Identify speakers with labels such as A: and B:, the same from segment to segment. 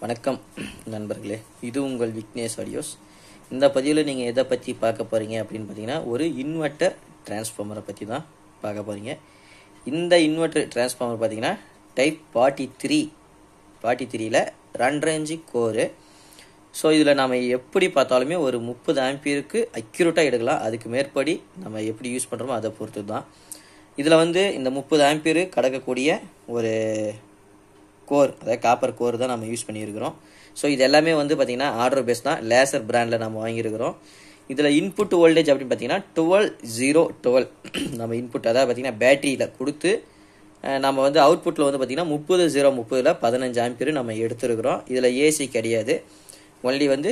A: வணக்கம் நண்பர்களே இது உங்கள் விக்னேஷ் ஆடியோஸ் இந்த பதிவில் நீங்கள் எதை பற்றி பார்க்க போகிறீங்க அப்படின்னு பார்த்தீங்கன்னா ஒரு இன்வெர்ட்டர் டிரான்ஸ்ஃபார்மரை பற்றி தான் பார்க்க போகிறீங்க இந்த இன்வெர்ட்டர் டிரான்ஸ்ஃபார்மர் பார்த்தீங்கன்னா டைப் ஃபார்ட்டி த்ரீ ஃபார்ட்டி த்ரீயில் ரெண்டரை இன்ச்சு கோரு ஸோ இதில் நம்ம எப்படி பார்த்தாலுமே ஒரு முப்பது ஆம்பியருக்கு அக்யூரேட்டாக எடுக்கலாம் அதுக்கு மேற்படி நம்ம எப்படி யூஸ் பண்ணுறோமோ அதை பொறுத்து தான் இதில் வந்து இந்த முப்பது ஆம்பியரு கடக்கக்கூடிய ஒரு கோர் அதாவது காப்பர் கோர் தான் நம்ம யூஸ் பண்ணியிருக்கிறோம் ஸோ இது எல்லாமே வந்து பார்த்திங்கன்னா ஆர்டர் பேஸ் தான் லேசர் பிராண்டில் நம்ம வாங்கியிருக்கிறோம் இதில் இன்புட் வோல்டேஜ் அப்படின்னு பார்த்தீங்கன்னா டுவெல் ஜீரோ டுவெல் நம்ம இன்புட் அதாவது பார்த்திங்கன்னா பேட்டரியில் கொடுத்து அஹ், நம்ம வந்து அவுட்புட்டில் வந்து பார்த்திங்கன்னா முப்பது ஜீரோ முப்பதில் பதினஞ்சு ஆம்பியர் நம்ம எடுத்துருக்குறோம் இதில் ஏசி கிடையாது ஒன்லி வந்து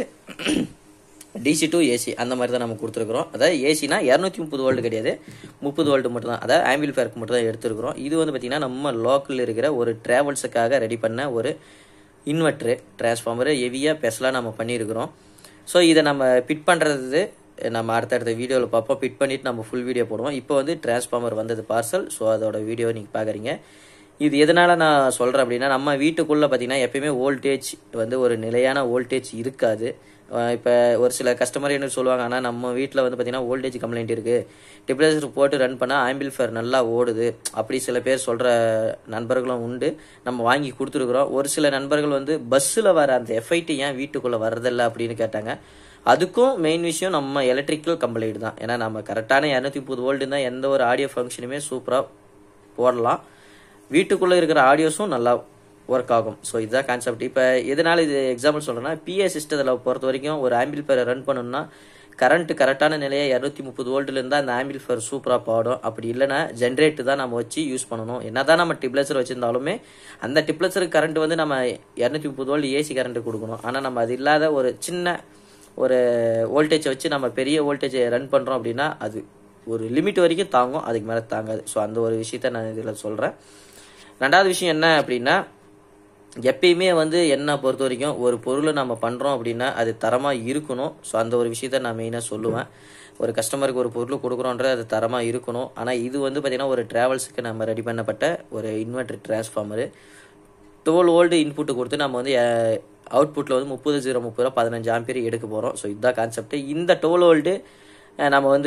A: டிசி டு ஏசி அந்த மாதிரி தான் நம்ம கொடுத்துருக்குறோம் அதாவது ஏசினா இரநூத்தி முப்பது வோல்ட் கிடையாது முப்பது வோல்ட் மட்டும் தான் அதாவது ஆம்பிள்ஃபேருக்கு மட்டும் தான் எடுத்துருக்குறோம் இது வந்து பார்த்திங்கன்னா நம்ம லோக்கலில் இருக்கிற ஒரு ட்ராவல்ஸுக்காக ரெடி பண்ண ஒரு இன்வெர்ட்ரு டிரான்ஸ்ஃபார்மரு ஹெவியாக பெஸ்லாக நம்ம பண்ணியிருக்கிறோம் ஸோ இதை நம்ம ஃபிட் பண்ணுறது நம்ம அடுத்தடுத்த வீடியோவில் பார்ப்போம் ஃபிட் பண்ணிவிட்டு நம்ம ஃபுல் வீடியோ போடுவோம் இப்போ வந்து டிரான்ஸ்ஃபார்மர் வந்தது பார்சல் ஸோ அதோட வீடியோ நீங்கள் பார்க்குறீங்க இது எதனால் நான் சொல்கிறேன் அப்படின்னா நம்ம வீட்டுக்குள்ளே பார்த்தீங்கன்னா எப்பயுமே வோல்டேஜ் வந்து ஒரு நிலையான வோல்டேஜ் இருக்காது இப்போ ஒரு சில கஸ்டமர் என்ன சொல்லுவாங்க ஆனால் நம்ம வீட்டில் வந்து பார்த்தீங்கன்னா வோல்டேஜ் கம்ப்ளைண்ட் இருக்குது டிப்ரேசர் போட்டு ரன் பண்ணால் ஆம்பிள்ஃபேர் நல்லா ஓடுது அப்படி சில பேர் சொல்கிற நண்பர்களும் உண்டு நம்ம வாங்கி கொடுத்துருக்குறோம் ஒரு சில நண்பர்கள் வந்து பஸ்ஸில் வர அந்த எஃப்ஐடி ஏன் வீட்டுக்குள்ளே வரதில்ல அப்படின்னு கேட்டாங்க அதுக்கும் மெயின் விஷயம் நம்ம எலக்ட்ரிக்கல் கம்ப்ளைண்ட் தான் ஏன்னா நம்ம கரெக்டான இரநூத்தி முப்பது வோல்ட் தான் எந்த ஒரு ஆடியோ ஃபங்க்ஷனுமே சூப்பராக போடலாம் வீட்டுக்குள்ளே இருக்கிற ஆடியோஸும் நல்லா ஒர்க் ஆகும் ஸோ இதுதான் கான்செப்ட் இப்போ எதனால இது எக்ஸாம்பிள் சொல்கிறேன்னா பிஏ சிஸ்டத்தில் பொறுத்த வரைக்கும் ஒரு ஆம்பிள்ஃபேரை ரன் பண்ணணும்னா கரண்ட் கரெக்டான நிலையை இரநூத்தி முப்பது வோல்ட்டில் இருந்தால் அந்த ஆம்பிள்ஃபேர் சூப்பராக பாடும் அப்படி இல்லைன்னா ஜென்ரேட் தான் நம்ம வச்சு யூஸ் பண்ணணும் என்னதான் நம்ம டிப்ளேசர் வச்சிருந்தாலுமே அந்த டிப்ளேசருக்கு கரண்ட் வந்து நம்ம இரநூத்தி முப்பது வோல்ட் ஏசி கரண்ட் கொடுக்கணும் ஆனால் நம்ம அது இல்லாத ஒரு சின்ன ஒரு வோல்டேஜை வச்சு நம்ம பெரிய வோல்டேஜை ரன் பண்ணுறோம் அப்படின்னா அது ஒரு லிமிட் வரைக்கும் தாங்கும் அதுக்கு மேலே தாங்காது ஸோ அந்த ஒரு விஷயத்த நான் இதில் சொல்கிறேன் ரெண்டாவது விஷயம் என்ன அப்படின்னா எப்பயுமே வந்து என்ன பொறுத்த வரைக்கும் ஒரு பொருளை நம்ம பண்ணுறோம் அப்படின்னா அது தரமாக இருக்கணும் ஸோ அந்த ஒரு விஷயத்த நான் மெயினாக சொல்லுவேன் ஒரு கஸ்டமருக்கு ஒரு பொருள் கொடுக்குறோன்றது அது தரமாக இருக்கணும் ஆனால் இது வந்து பார்த்திங்கன்னா ஒரு ட்ராவல்ஸுக்கு நம்ம ரெடி பண்ணப்பட்ட ஒரு inverter transformer twelve volt input கொடுத்து நம்ம வந்து அவுட்புட்டில் வந்து முப்பது ஜீரோ முப்பது ரூபா பதினஞ்சு ஆம்பியர் எடுக்க போகிறோம் ஸோ இதுதான் கான்செப்ட் இந்த டுவெல் ஓல்டு நம்ம வந்து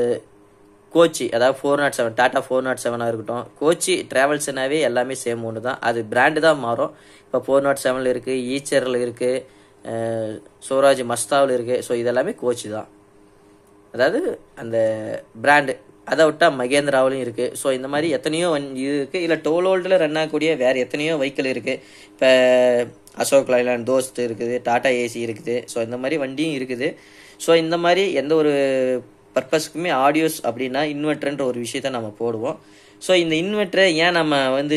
A: கோச்சி அதாவது four nought seven Tata four nought செவனாக இருக்கட்டும் கோச்சி ட்ராவல்ஸ்னாவே எல்லாமே சேம் ஒன்று தான் அது பிராண்டு தான் மாறும் இப்போ ஃபோர் நாட் செவனில் இருக்குது ஈச்சரில் இருக்குது சோராஜ் மஸ்தாவில் இருக்குது ஸோ இதெல்லாமே கோச்சி தான் அதாவது அந்த பிராண்டு அதை விட்டால் மகேந்திராவிலும் இருக்குது ஸோ இந்த மாதிரி எத்தனையோ வண்டி இருக்குது இல்லை டோல் ஓல்டில் ரன் ஆகக்கூடிய வேறு எத்தனையோ வெஹிக்கிள் இருக்குது இப்போ அசோக் லைலாண்ட் தோஸ்த் இருக்குது டாடா ஏசி இருக்குது ஸோ இந்த மாதிரி வண்டியும் இருக்குது ஸோ இந்த மாதிரி எந்த ஒரு பர்பஸ்க்குமே ஆடியோஸ் அப்படின்னா இன்வெர்டர்ன்ற ஒரு விஷயத்த நம்ம போடுவோம் ஸோ இந்த இன்வெர்ட்டரை ஏன் நம்ம வந்து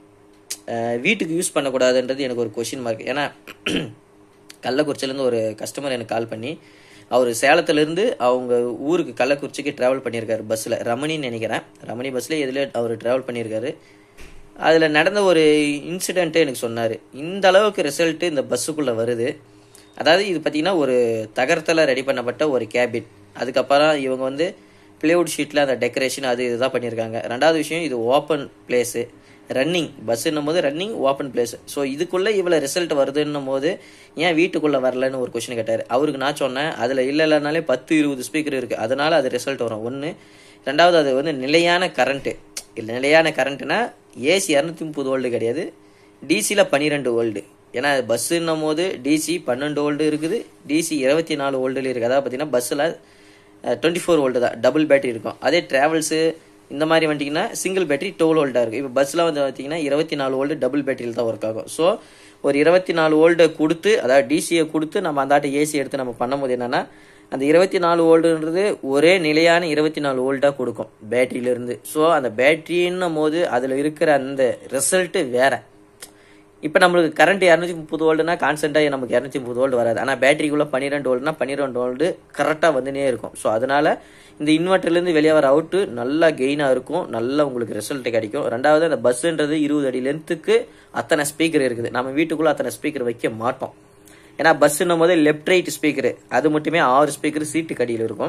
A: அஹ், வீட்டுக்கு யூஸ் பண்ணக்கூடாதுன்றது எனக்கு ஒரு கொஷின் மார்க் ஏன்னா கள்ளக்குறிச்சிலேருந்து ஒரு கஸ்டமர் எனக்கு கால் பண்ணி அவர் சேலத்துலேருந்து அவங்க ஊருக்கு கள்ளக்குறிச்சிக்கு ட்ராவல் பண்ணியிருக்காரு பஸ்ஸில் ரமணின்னு நினைக்கிறேன் ரமணி பஸ்ஸில் எதில் அவர் ட்ராவல் பண்ணியிருக்காரு அதில் நடந்த ஒரு இன்சிடென்ட்டு எனக்கு சொன்னார் இந்த அளவுக்கு ரிசல்ட்டு இந்த பஸ்ஸுக்குள்ளே வருது அதாவது இது பார்த்திங்கன்னா ஒரு தகரத்தில் ரெடி பண்ணப்பட்ட ஒரு கேபின் அதுக்கப்புறம் இவங்க வந்து பிளேவுட் ஷீட்டில் அந்த டெக்கரேஷன் அது இதுதான் பண்ணியிருக்காங்க ரெண்டாவது விஷயம் இது ஓப்பன் பிளேஸு ரன்னிங் பஸ்ஸுன்னும் போது ரன்னிங் ஓப்பன் பிளேஸ் ஸோ இதுக்குள்ளே இவ்வளோ ரிசல்ட் வருதுன்னும் போது ஏன் வீட்டுக்குள்ளே வரலன்னு ஒரு கொஷின் கேட்டார் அவருக்கு நான் சொன்னேன் அதில் இல்லை இல்லைனாலே பத்து இருபது ஸ்பீக்கர் இருக்குது அதனால் அது ரிசல்ட் வரும் ஒன்று ரெண்டாவது அது வந்து நிலையான கரண்ட்டு இல்லை நிலையான கரண்ட்டுனா ஏசி இரநூத்தி முப்பது வோல்டு கிடையாது டிசியில் பன்னிரெண்டு வோல்டு ஏன்னா பஸ்ஸுன்னும் போது டிசி பன்னெண்டு வோல்டு இருக்குது டிசி இருபத்தி நாலு வோல்டுல இருக்குது அதாவது பார்த்தீங்கன்னா பஸ்ஸில் டுவெண்ட்டி ஃபோர் வோல்டு தான் டபுள் பேட்டரி இருக்கும் அதே ட்ராவல்ஸு இந்த மாதிரி வந்துட்டிங்கன்னா சிங்கிள் பேட்டரி டுவெல் வோல்டாக இருக்குது இப்போ பஸ்ஸில் வந்து பார்த்தீங்கன்னா இருபத்தி நாலு வோல்டு டபுள் பேட்டரியில் தான் ஒர்க் ஆகும் ஸோ ஒரு இருபத்தி நாலு வோல்டை கொடுத்து அதாவது டிசியை கொடுத்து நம்ம அந்தாட்ட ஏசி எடுத்து நம்ம பண்ணும்போது என்னென்னா அந்த இருபத்தி நாலு வோல்டுன்றது ஒரே நிலையான இருபத்தி நாலு வோல்ட்டாக கொடுக்கும் பேட்டரியிலேருந்து ஸோ அந்த பேட்டரின்னும் போது அதில் இருக்கிற அந்த ரிசல்ட்டு வேறு இப்போ நம்மளுக்கு கரண்ட் இரநூத்தி முப்பது வோல்டுனா கான்ஸ்டன்ட்டாக நமக்கு இரநூத்தி முப்பது வோல்ட் வராது ஆனால் பேட்டரிக்குள்ளே பன்னிரெண்டு வோல்ட்னா பன்னிரெண்டு வோல்டு கரெக்டாக வந்துனே இருக்கும் ஸோ அதனால் இந்த இன்வெர்ட்டர்லேருந்து வெளியே வர அவுட்டு நல்லா கெயினாக இருக்கும் நல்லா உங்களுக்கு ரிசல்ட் கிடைக்கும் ரெண்டாவது அந்த பஸ்ஸுன்றது இருபது அடி லென்த்துக்கு அத்தனை ஸ்பீக்கர் இருக்குது நம்ம வீட்டுக்குள்ளே அத்தனை ஸ்பீக்கர் வைக்க மாட்டோம் ஏன்னா பஸ்ஸுன்னும் போது லெஃப்ட் ரைட் ஸ்பீக்கரு அது மட்டுமே ஆறு ஸ்பீக்கர் சீட்டு கடியில் இருக்கும்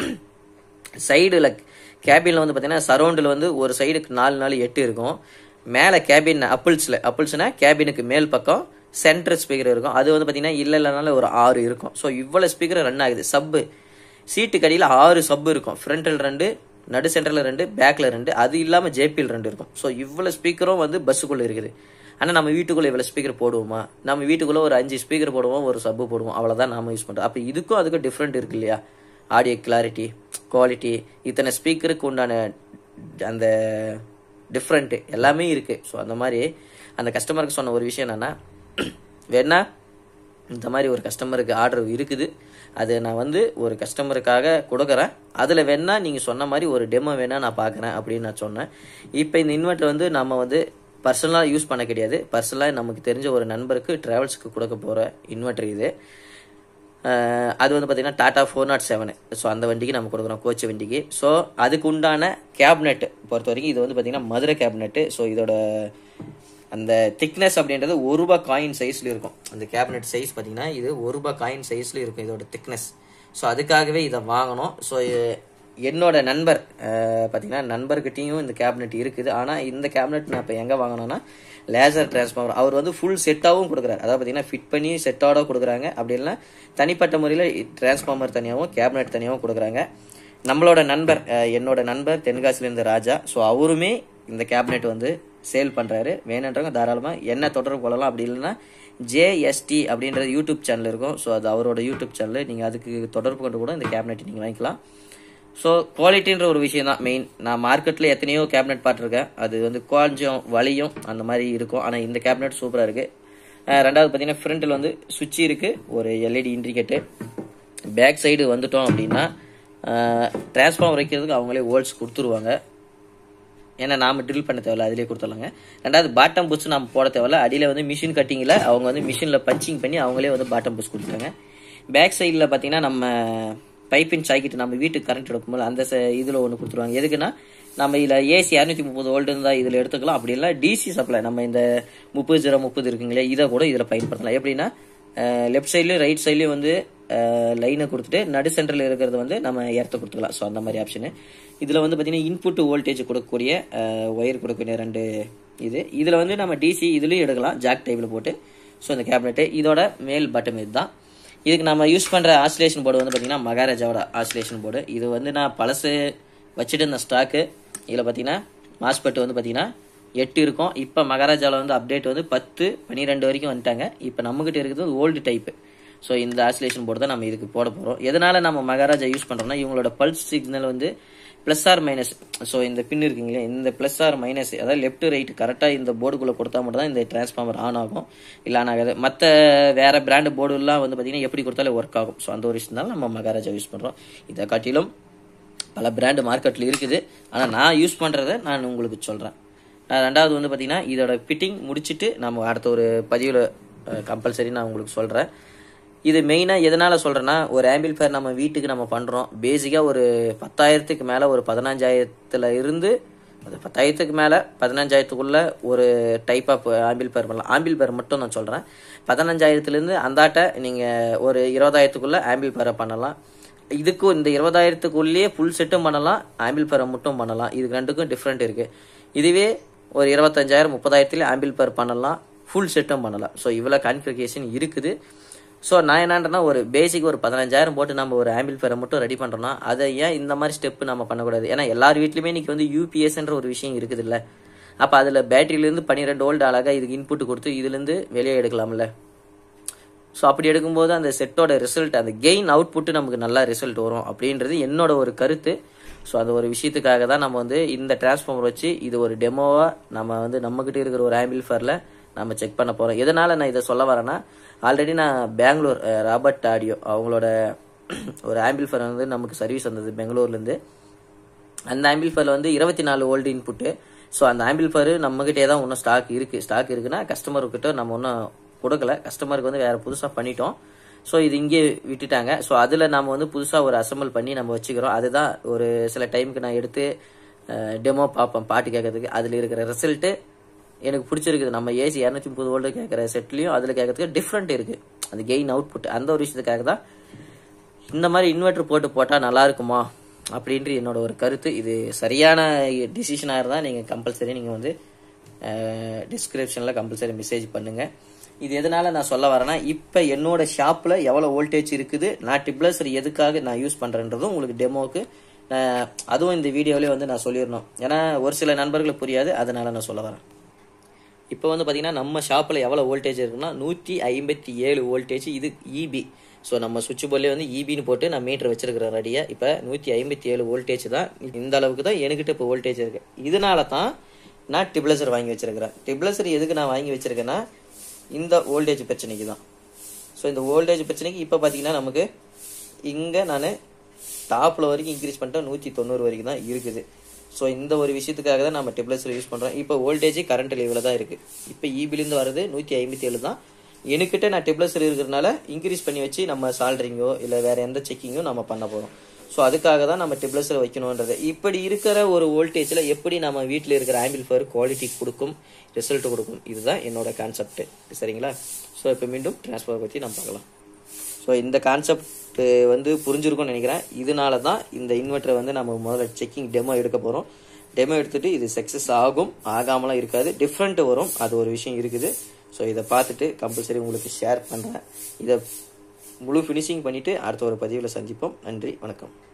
A: சைடில் கேபினில் வந்து பார்த்தீங்கன்னா சரௌண்டில் வந்து ஒரு சைடுக்கு நாலு நாலு எட்டு இருக்கும் மேலே கேபின் அப்பிள்ஸில் அப்பிள்ஸ்னா கேபினுக்கு மேல் பக்கம் சென்டர் ஸ்பீக்கர் இருக்கும் அது வந்து பார்த்தீங்கன்னா இல்லை இல்லைனாலும் ஒரு ஆறு இருக்கும் ஸோ இவ்வளோ ஸ்பீக்கர் ரன் ஆகுது சப்பு சீட்டு கடியில் ஆறு சப்பு இருக்கும் ஃப்ரண்டில் ரெண்டு நடு சென்டரில் ரெண்டு பேக்கில் ரெண்டு அது இல்லாமல் ஜேபியில் ரெண்டு இருக்கும் ஸோ இவ்வளோ ஸ்பீக்கரும் வந்து பஸ்ஸுக்குள்ளே இருக்குது ஆனால் நம்ம வீட்டுக்குள்ளே இவ்வளோ ஸ்பீக்கர் போடுவோமா நம்ம வீட்டுக்குள்ளே ஒரு அஞ்சு ஸ்பீக்கர் போடுவோம் ஒரு சப்பு போடுவோம் அவ்வளோதான் நாம யூஸ் பண்ணுறோம் அப்போ இதுக்கும் அதுக்கும் டிஃப்ரெண்ட் இருக்கு இல்லையா ஆடியோ கிளாரிட்டி குவாலிட்டி இத்தனை ஸ்பீக்கருக்கு உண்டான அந்த டிஃப்ரெண்ட்டு எல்லாமே இருக்குது ஸோ அந்த மாதிரி அந்த கஸ்டமருக்கு சொன்ன ஒரு விஷயம் என்னென்னா வேணா இந்த மாதிரி ஒரு கஸ்டமருக்கு ஆர்டர் இருக்குது அது நான் வந்து ஒரு கஸ்டமருக்காக கொடுக்குறேன் அதில் வேணா நீங்கள் சொன்ன மாதிரி ஒரு டெமோ வேணா நான் பார்க்குறேன் அப்படின்னு நான் சொன்னேன் இப்போ இந்த இன்வெர்ட்டர் வந்து நம்ம வந்து பர்சனலாக யூஸ் பண்ண கிடையாது பர்சனலாக நமக்கு தெரிஞ்ச ஒரு நண்பருக்கு ட்ராவல்ஸுக்கு கொடுக்க போகிற இன்வெர்ட்டர் இது அஹ் அது வந்து பார்த்தீங்கன்னா Tata four nought seven so அந்த வண்டிக்கு நம்ம கொடுக்குறோம் கோச் வண்டிக்கு ஸோ அதுக்கு உண்டான கேபினெட் பொறுத்த வரைக்கும் இது வந்து பார்த்தீங்கன்னா மதுரை கேபினெட்டு ஸோ இதோட அந்த திக்னஸ் அப்படின்றது ஒரு ரூபாய் காயின் சைஸில் இருக்கும் அந்த கேபினெட் சைஸ் பார்த்தீங்கன்னா இது ஒரு ரூபாய் காயின் சைஸில் இருக்கும் இதோட திக்னஸ் ஸோ அதுக்காகவே இதை வாங்கணும் ஸோ என்னோட நண்பர் அஹ், பார்த்தீங்கன்னா நண்பர்கிட்டயும் இந்த கேபினெட் இருக்குது ஆனால் இந்த கேபினெட் நான் இப்போ எங்கே வாங்கினேன்னா லேசர் டிரான்ஸ்ஃபார்மர் அவர் வந்து ஃபுல் செட்டாகவும் கொடுக்குறாரு அதாவது பார்த்தீங்கன்னா ஃபிட் பண்ணி செட்டோட கொடுக்குறாங்க அப்படி இல்லைன்னா தனிப்பட்ட முறையில் டிரான்ஸ்ஃபார்மர் தனியாகவும் கேபினெட் தனியாகவும் கொடுக்குறாங்க நம்மளோட நண்பர் அஹ், என்னோட நண்பர் தென்காசிலேருந்து ராஜா ஸோ அவருமே இந்த கேபினெட் வந்து சேல் பண்ணுறாரு வேணுன்றவங்க தாராளமாக என்ன தொடர்பு கொள்ளலாம் அப்படி இல்லைன்னா ஜேஎஸ்டி அப்படின்றது யூடியூப் சேனல் இருக்கும் ஸோ அது அவரோட யூடியூப் சேனல் நீங்கள் அதுக்கு தொடர்பு கொண்டு கூட இந்த கேபினெட் நீங்கள் வாங்கிக்கலாம் ஸோ குவாலிட்டின்ற ஒரு விஷயம் தான் மெயின் நான் மார்க்கெட்டில் எத்தனையோ கேபினெட் பார்த்துருக்கேன் அது வந்து கொஞ்சம் வலியும் அந்த மாதிரி இருக்கும் ஆனால் இந்த கேபினெட் சூப்பராக இருக்குது ரெண்டாவது பார்த்தீங்கன்னா ஃப்ரண்ட்டில் வந்து சுவிட்ச் இருக்குது ஒரு எல்இடி இண்டிகேட்டு பேக் சைடு வந்துட்டோம் அப்படின்னா டிரான்ஸ்ஃபார்மர் வைக்கிறதுக்கு அவங்களே ஹோல்ஸ் கொடுத்துருவாங்க ஏன்னா நாம ட்ரில் பண்ண தேவையில்ல அதிலே கொடுத்துடலாங்க ரெண்டாவது பாட்டம் புஷ் நம்ம போட தேவையில்ல அடியில் வந்து மிஷின் கட்டிங்கில் அவங்க வந்து மிஷினில் பஞ்சிங் பண்ணி அவங்களே வந்து பாட்டம் புஷ் கொடுத்துட்டாங்க பேக் சைடில் பார்த்தீங்கன்னா நம்ம பைப்பின் சாக்கிட்டு நம்ம வீட்டுக்கு கரண்ட் எடுக்கும்போது அந்த இதில் ஒன்று கொடுத்துருவாங்க எதுக்குன்னா நம்ம இதில் ஏசி இரநூத்தி முப்பது வோல்ட் இருந்தால் இதில் எடுத்துக்கலாம் அப்படி இல்லை டிசி சப்ளை நம்ம இந்த முப்பது ஜீரோ முப்பது இருக்குங்களே இதை கூட இதில் பயன்படுத்தலாம் எப்படின்னா லெஃப்ட் சைட்லேயும் ரைட் சைட்லேயும் வந்து லைனை கொடுத்துட்டு நடு சென்டரில் இருக்கிறது வந்து நம்ம இடத்த கொடுத்துக்கலாம் ஸோ அந்த மாதிரி ஆப்ஷனு இதில் வந்து பார்த்தீங்கன்னா இன்புட் வோல்டேஜ் கொடுக்கக்கூடிய ஒயர் கொடுக்கக்கூடிய ரெண்டு இது இதில் வந்து நம்ம டிசி இதுலேயும் எடுக்கலாம் ஜாக் டைப்பில் போட்டு ஸோ இந்த கேபினெட்டு இதோட மேல் பட்டம் இதுதான் இதுக்கு நம்ம யூஸ் பண்ணுற ஆசிலேஷன் போர்டு வந்து பார்த்தீங்கன்னா மகாராஜாவோட ஆசிலேஷன் போர்டு இது வந்து நான் பழசு வச்சுட்டு இருந்த ஸ்டாக்கு இதில் பார்த்தீங்கன்னா மாஸ்பெட் வந்து பார்த்தீங்கன்னா எட்டு இருக்கும் இப்போ மகாராஜாவில் வந்து அப்டேட் வந்து பத்து பன்னிரெண்டு வரைக்கும் வந்துட்டாங்க இப்போ நம்மகிட்ட இருக்கிறது ஓல்டு டைப்பு ஸோ இந்த ஆசிலேஷன் போர்டு தான் நம்ம இதுக்கு போட போகிறோம் எதனால் நம்ம மகாராஜா யூஸ் பண்ணுறோம்னா இவங்களோட பல்ஸ் சிக்னல் வந்து ப்ளஸ் ஆர் மைனஸ் ஸோ இந்த பின் இருக்குங்களே இந்த ப்ளஸ் ஆர் மைனஸ் அதாவது லெஃப்ட் ரைட் கரெக்டாக இந்த போர்டுக்குள்ளே கொடுத்தா மட்டும் தான் இந்த டிரான்ஸ்ஃபார்மர் ஆன் ஆகும் இல்லை ஆன் ஆகாது மற்ற வேறு பிராண்டு போர்டுலாம் வந்து பார்த்தீங்கன்னா எப்படி கொடுத்தாலும் ஒர்க் ஆகும் ஸோ அந்த ஒரு விஷயம் நம்ம மகாராஜா யூஸ் பண்ணுறோம் இதை காட்டிலும் பல பிராண்டு மார்க்கெட்டில் இருக்குது ஆனால் நான் யூஸ் பண்ணுறத நான் உங்களுக்கு சொல்கிறேன் ரெண்டாவது வந்து பார்த்தீங்கன்னா இதோட ஃபிட்டிங் முடிச்சுட்டு நம்ம அடுத்த ஒரு பதிவில் கம்பல்சரி நான் உங்களுக்கு சொல்கிறேன் இது மெயினாக எதனால் சொல்கிறேன்னா ஒரு ஆம்பிள்ஃபயர் நம்ம வீட்டுக்கு நம்ம பண்ணுறோம் பேசிக்காக ஒரு பத்தாயிரத்துக்கு மேலே ஒரு பதினஞ்சாயிரத்தில் இருந்து அது பத்தாயிரத்துக்கு மேலே பதினஞ்சாயிரத்துக்குள்ள ஒரு டைப் ஆஃப் ஆம்பிள்ஃபயர் பண்ணலாம் ஆம்பிள்ஃபயர் மட்டும் நான் சொல்கிறேன் பதினஞ்சாயிரத்துலேருந்து அந்தாட்ட நீங்கள் ஒரு இருபதாயிரத்துக்குள்ளே ஆம்பிள்ஃபயரை பண்ணலாம் இதுக்கும் இந்த இருபதாயிரத்துக்குள்ளேயே ஃபுல் செட்டும் பண்ணலாம் ஆம்பிள்ஃபயரை மட்டும் பண்ணலாம் இதுக்கு ரெண்டுக்கும் டிஃப்ரெண்ட் இருக்குது இதுவே ஒரு இருபத்தஞ்சாயிரம் முப்பதாயிரத்துல ஆம்பிள்ஃபயர் பண்ணலாம் ஃபுல் செட்டும் பண்ணலாம் ஸோ இவ்வளோ கான்ஃபிகேஷன் இருக்குது ஸோ நான் என்னன்றனா ஒரு பேசிக் ஒரு பதினஞ்சாயிரம் போட்டு நம்ம ஒரு ஆம்பிள்ஃபயரை மட்டும் ரெடி பண்ணுறோம்னா அதை ஏன் இந்த மாதிரி ஸ்டெப்பு நம்ம பண்ணக்கூடாது ஏன்னா எல்லார் வீட்லையுமே இன்னைக்கு வந்து யூபிஎஸ்ன்ற ஒரு விஷயம் இருக்குது இல்லை அப்போ அதில் பேட்டரியிலேருந்து பன்னிரெண்டு வோல்ட் அழகாக இதுக்கு இன்புட் கொடுத்து இதுலேருந்து வெளியே எடுக்கலாம்ல ஸோ அப்படி எடுக்கும்போது அந்த செட்டோட ரிசல்ட் அந்த கெயின் அவுட்புட்டு நமக்கு நல்லா ரிசல்ட் வரும் அப்படின்றது என்னோட ஒரு கருத்து ஸோ அந்த ஒரு விஷயத்துக்காக தான் நம்ம வந்து இந்த டிரான்ஸ்ஃபார்மர் வச்சு இது ஒரு டெமோவாக நம்ம வந்து நம்மக்கிட்ட இருக்கிற ஒரு ஆம்பிள்ஃபயரில் நம்ம செக் பண்ண போகிறோம் எதனால் நான் இதை சொல்ல வரேன்னா ஆல்ரெடி நான் பெங்களூர் அஹ், ராபர்ட் ஆடியோ அவங்களோட ஒரு ஆம்பிள்ஃபயர் வந்து நமக்கு சர்வீஸ் வந்தது பெங்களூர்லேருந்து அந்த ஆம்பிள்ஃபயரில் வந்து இருபத்தி நாலு ஓல்டு இன்புட்டு ஸோ அந்த ஆம்பிள்ஃபயர் நம்மகிட்டே தான் இன்னும் ஸ்டாக் இருக்குது ஸ்டாக் இருக்குன்னா கஸ்டமர்கிட்ட நம்ம ஒன்றும் கொடுக்கல கஸ்டமருக்கு வந்து வேறு புதுசாக பண்ணிட்டோம் ஸோ இது இங்கே விட்டுட்டாங்க ஸோ அதில் நம்ம வந்து புதுசாக ஒரு அசம்பிள் பண்ணி நம்ம வச்சுக்கிறோம் அதுதான் ஒரு சில டைமுக்கு நான் எடுத்து டெமோ பார்ப்பேன் பாட்டு கேட்கறதுக்கு அதில் இருக்கிற ரிசல்ட்டு எனக்கு பிடிச்சிருக்குது நம்ம ஏசி இரநூத்தி முப்பது வோல்ட்டு கேட்குற செட்லையும் அதில் கேட்கறதுக்கு டிஃப்ரெண்ட் இருக்குது அந்த கெயின் அவுட்புட் அந்த ஒரு விஷயத்துக்காக தான் இந்த மாதிரி இன்வெர்டர் போட்டு போட்டால் நல்லா இருக்குமா அப்படின்ட்டு என்னோட ஒரு கருத்து இது சரியான டிசிஷனாக இருந்தால் நீங்கள் கம்பல்சரி நீங்கள் வந்து டிஸ்கிரிப்ஷனில் கம்பல்சரி மெசேஜ் பண்ணுங்கள் இது எதனால நான் சொல்ல வரேன்னா இப்போ என்னோட ஷாப்பில் எவ்வளோ வோல்டேஜ் இருக்குது நான் டிப்ளஸர் எதுக்காக நான் யூஸ் பண்ணுறேன்றதும் உங்களுக்கு டெமோவுக்கு அதுவும் இந்த வீடியோவிலே வந்து நான் சொல்லிடணும் ஏன்னா ஒரு சில நண்பர்களுக்கு புரியாது அதனால நான் சொல்ல வரேன் இப்போ வந்து பார்த்தீங்கன்னா நம்ம ஷாப்பில் எவ்வளோ வோல்டேஜ் இருக்குன்னா நூற்றி ஐம்பத்தி ஏழு வோல்டேஜ் இது இபி ஸோ நம்ம சுவிட்ச் போர்ட்லேயே வந்து இபின்னு போட்டு நான் மீட்டர் வச்சிருக்கிறேன் ரெடியாக இப்போ நூற்றி ஐம்பத்தி ஏழு வோல்டேஜ் தான் இந்த அளவுக்கு தான் என்கிட்ட இப்போ வோல்டேஜ் இருக்கு இதனால தான் நான் டிப்ளசர் வாங்கி வச்சிருக்கிறேன் டிப்ளசர் எதுக்கு நான் வாங்கி வச்சிருக்கேன்னா இந்த வோல்டேஜ் பிரச்சனைக்கு தான் ஸோ இந்த வோல்டேஜ் பிரச்சனைக்கு இப்போ பார்த்தீங்கன்னா நமக்கு இங்கே நான் டாப்பில் வரைக்கும் இன்க்ரீஸ் பண்ணிட்டேன் நூற்றி தொண்ணூறு வரைக்கும் தான் இருக்குது ஸோ இந்த ஒரு விஷயத்துக்காக தான் நம்ம டெப்ளஸில் யூஸ் பண்ணுறோம் இப்போ வோல்டேஜ் கரண்ட் லெவலில் தான் இருக்குது இப்போ இபிலேருந்து வருது நூற்றி ஐம்பத்தி ஏழு தான் எனக்கிட்ட நான் டெப்ளஸர் இருக்கிறதுனால இன்க்ரீஸ் பண்ணி வச்சு நம்ம சால்ட்ரிங்கோ இல்லை வேறு எந்த செக்கிங்கோ நம்ம பண்ண போகிறோம் ஸோ அதுக்காக தான் நம்ம டெப்ளஸில் வைக்கணுன்றது இப்படி இருக்கிற ஒரு வோல்டேஜில் எப்படி நம்ம வீட்டில் இருக்கிற ஆம்பிள்ஃபயர் குவாலிட்டி கொடுக்கும் ரிசல்ட் கொடுக்கும் இதுதான் என்னோட கான்செப்ட் சரிங்களா ஸோ இப்போ மீண்டும் டிரான்ஸ்ஃபர் பற்றி நம்ம பார்க்கலாம் ஸோ இந்த கான்செப்ட் வந்து புரிஞ்சிருக்கும்னு நினைக்கிறேன் இதனால தான் இந்த இன்வெர்ட்டரை வந்து நம்ம முதல்ல செக்கிங் டெமோ எடுக்க போகிறோம் டெமோ எடுத்துட்டு இது சக்ஸஸ் ஆகும் ஆகாமலாம் இருக்காது டிஃப்ரெண்ட் வரும் அது ஒரு விஷயம் இருக்குது ஸோ இதை பார்த்துட்டு கம்பல்சரி உங்களுக்கு ஷேர் பண்ணுறேன் இதை முழு ஃபினிஷிங் பண்ணிவிட்டு அடுத்த ஒரு பதிவில் சந்திப்போம் நன்றி வணக்கம்